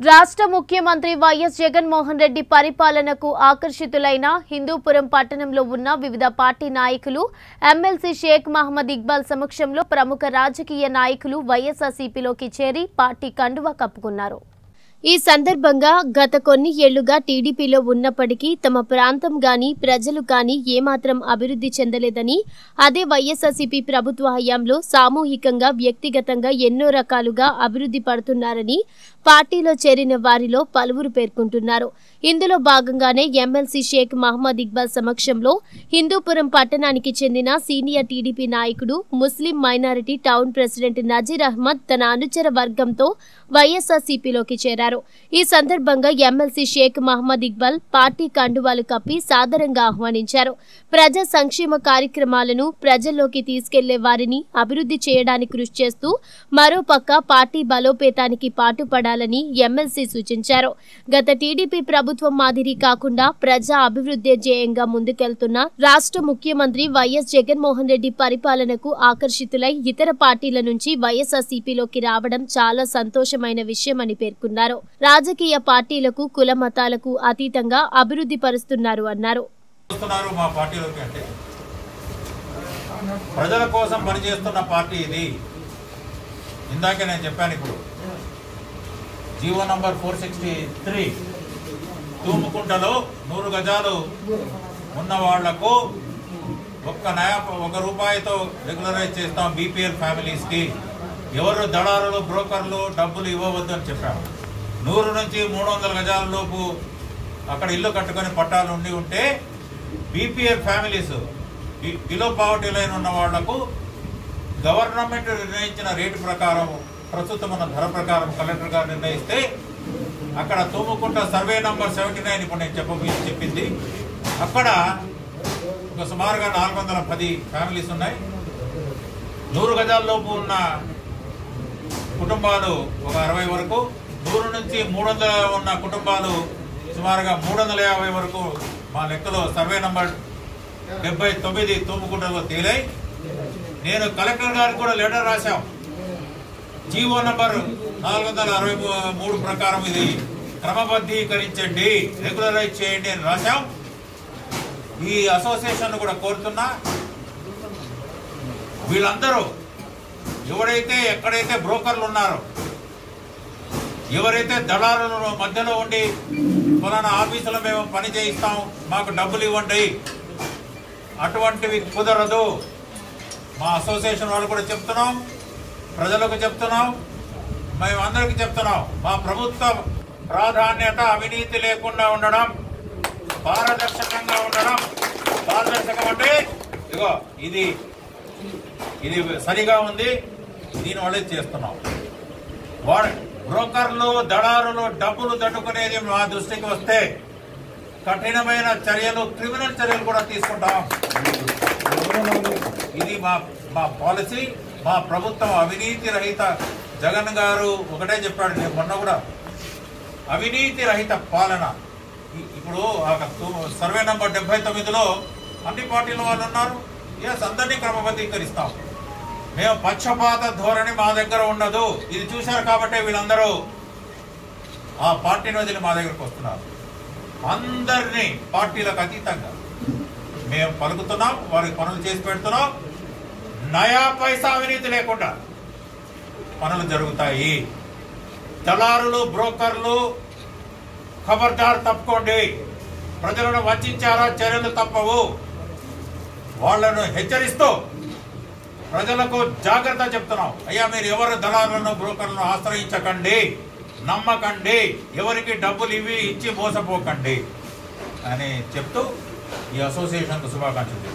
రాష్ట్ర ముఖ్యమంత్రి వైఎస్ జగన్మోహన్ రెడ్డి పరిపాలనకు ఆకర్షితులైన హిందూపురం పట్టణంలో ఉన్న వివిధ పార్టీ నాయకులు ఎమ్మెల్సీ షేక్ మహమ్మద్ ఇక్బాల్ సమక్షంలో ప్రముఖ రాజకీయ నాయకులు వైఎస్ఆర్సీపీలోకి చేరి పార్టీ కండువా కప్పుకున్నారు ఈ సందర్భంగా గత కొన్ని ఏళ్లుగా టీడీపీలో ఉన్నప్పటికీ తమ ప్రాంతం గాని ప్రజలు గాని ఏమాత్రం అభివృద్ధి చెందలేదని అదే వైఎస్ఆర్సీపీ ప్రభుత్వ హయాంలో సామూహికంగా వ్యక్తిగతంగా ఎన్నో రకాలుగా అభివృద్ధి పడుతున్నారని పార్టీలో చేరిన వారిలో పలువురు పేర్కొంటున్నారు ఇందులో భాగంగానే ఎమ్మెల్సీ షేక్ మహమ్మద్ ఇక్బాల్ సమక్షంలో హిందూపురం పట్టణానికి చెందిన సీనియర్ టీడీపీ నాయకుడు Muslim minority town president Nazeer Ahmed తన అనుచర వర్గంతో వైఎస్ఆర్సీపీలోకి చేరారు ఈ సందర్భంగా ఎమ్మెల్సీ షేక్ మహమ్మద్ ఇక్బాల్ పార్టీ కండువాలు కప్పి సాదరంగా ఆహ్వానించారు ప్రజా సంక్షేమ కార్యక్రమాలను ప్రజల్లోకి తీసుకెళ్లే వారిని అభివృద్ధి చేయడానికి కృషి చేస్తూ మరోపక్క పార్టీ బలోపేతానికి పాటుపడాలని ఎమ్మెల్సీ సూచించారు గత టీడీపీ ప్రభుత్వం మాదిరి కాకుండా ప్రజా అభివృద్ధి ధ్యేయంగా ముందుకెళ్తున్న రాష్ట్ర ముఖ్యమంత్రి వైఎస్ జగన్మోహన్ రెడ్డి పరిపాలనకు ఆకర్షితులై ఇతర పార్టీల నుంచి వైఎస్ఆర్సీపీలోకి రావడం చాలా సంతోషమైన విషయమని పేర్కొన్నారు రాజకీయ పార్టీలకు కుల మతాలకు అతీతంగా అభివృద్ధి పరుస్తున్నారు అన్నారు వస్తున్నారు మా పార్టీలోకి అంటే ప్రజల కోసం పనిచేస్తున్న పార్టీ ఇది ఇందాకే నేను చెప్పాను ఇప్పుడు GO number four sixty three తూముకుంటలో నూరు గజాలు ఉన్న వాళ్లకు ఒక్క నయా ఒక రూపాయితో రెగ్యులరైజ్ చేస్తాం బీపీఎల్ ఫ్యామిలీస్కి ఎవరు దళారులు బ్రోకర్లు డబ్బులు ఇవ్వవద్దు అని చెప్పాము నూరు నుంచి మూడు వందల గజాల లోపు అక్కడ ఇల్లు కట్టుకొని పట్టాలు ఉండి ఉంటే BPL families below poverty line ఉన్న వాళ్లకు గవర్నమెంట్ నిర్ణయించిన రేటు ప్రకారం ప్రస్తుతం ఉన్న ధర ప్రకారం కలెక్టర్ గారు నిర్ణయిస్తే అక్కడ Thumukunta survey number seventy nine ఇప్పుడు నేను చెప్ప చెప్పింది అక్కడ ఒక సుమారుగా నాలుగు వందల పది ఫ్యామిలీస్ ఉన్నాయి నూరు గజాల లోపు ఉన్న కుటుంబాలు ఒక అరవై వరకు నూరు నుంచి మూడు వందల ఉన్న కుటుంబాలు సుమారుగా మూడు వందల యాభై వరకు మా లెక్కలో సర్వే నంబర్ డెబ్బై తొమ్మిది తూముకుంటలో తేలాయి నేను కలెక్టర్ గారికి కూడా లెటర్ రాశాం జీవో నంబర్ నాలుగు వందల అరవై మూ- మూడు ప్రకారం ఇది క్రమబద్ధీకరించండి రెగ్యులరైజ్ చేయండి అని రాశాం ఈ అసోసియేషన్ కూడా కోరుతున్నా వీళ్ళందరూ ఎవరైతే ఎక్కడైతే బ్రోకర్లు ఉన్నారో ఎవరైతే దళారుల మధ్యలో ఉండి ఫలానా ఆఫీసులో మేము పని చేయిస్తాం మాకు డబ్బులు ఇవ్వండి అటువంటివి కుదరదు మా అసోసియేషన్ వాళ్ళు కూడా చెప్తున్నాం ప్రజలకు చెప్తున్నాం మేము అందరికీ చెప్తున్నాం మా ప్రభుత్వ ప్రాధాన్యత అవినీతి లేకుండా ఉండడం పారదర్శకంగా ఉండడం పారదర్శకం అంటే ఇగో ఇది ఇది సరిగా ఉంది దీనివల్లే చేస్తున్నాం వాడు బ్రోకర్లు దళారులు డబ్బులు దట్టుకునేది మా దృష్టికి వస్తే కఠినమైన చర్యలు క్రిమినల్ చర్యలు కూడా తీసుకుంటాం ఇది మా మా పాలసీ మా ప్రభుత్వం అవినీతి రహిత జగన్ గారు ఒకటే చెప్పాడు నేను మొన్న కూడా అవినీతి రహిత పాలన ఇ- ఇప్పుడు ఆ తు- సర్వే నంబర్ డెబ్బై తొమ్మిదిలో అన్ని పార్టీల వాళ్ళు ఉన్నారు ఎస్ అందరినీ క్రమబద్ధీకరిస్తాం మేము పక్షపాత ధోరణి మా దగ్గర ఉండదు ఇది చూశారు కాబట్టి వీళ్ళందరూ ఆ పార్టీని వదిలి మా దగ్గరకు వస్తున్నారు అందరినీ పార్టీలకు అతీతంగా మేము పలుకుతున్నాం వారికి పనులు చేసి పెడుతున్నాం నయా పైసా అవినీతి లేకుండా పనులు జరుగుతాయి దళారులు బ్రోకర్లు ఖబర్దార్ తప్పుకోండి ప్రజలను వంచారా చర్యలు తప్పవు వాళ్ళను హెచ్చరిస్తూ ప్రజలకు జాగ్రత్త చెప్తున్నాం అయ్యా మీరు ఎవరు దళారులను బ్రోకర్లను ఆశ్రయించకండి నమ్మకండి ఎవరికి డబ్బులు ఇవి ఇచ్చి మోసపోకండి అని చెప్తూ ఈ అసోసియేషన్కు శుభాకాంక్షలు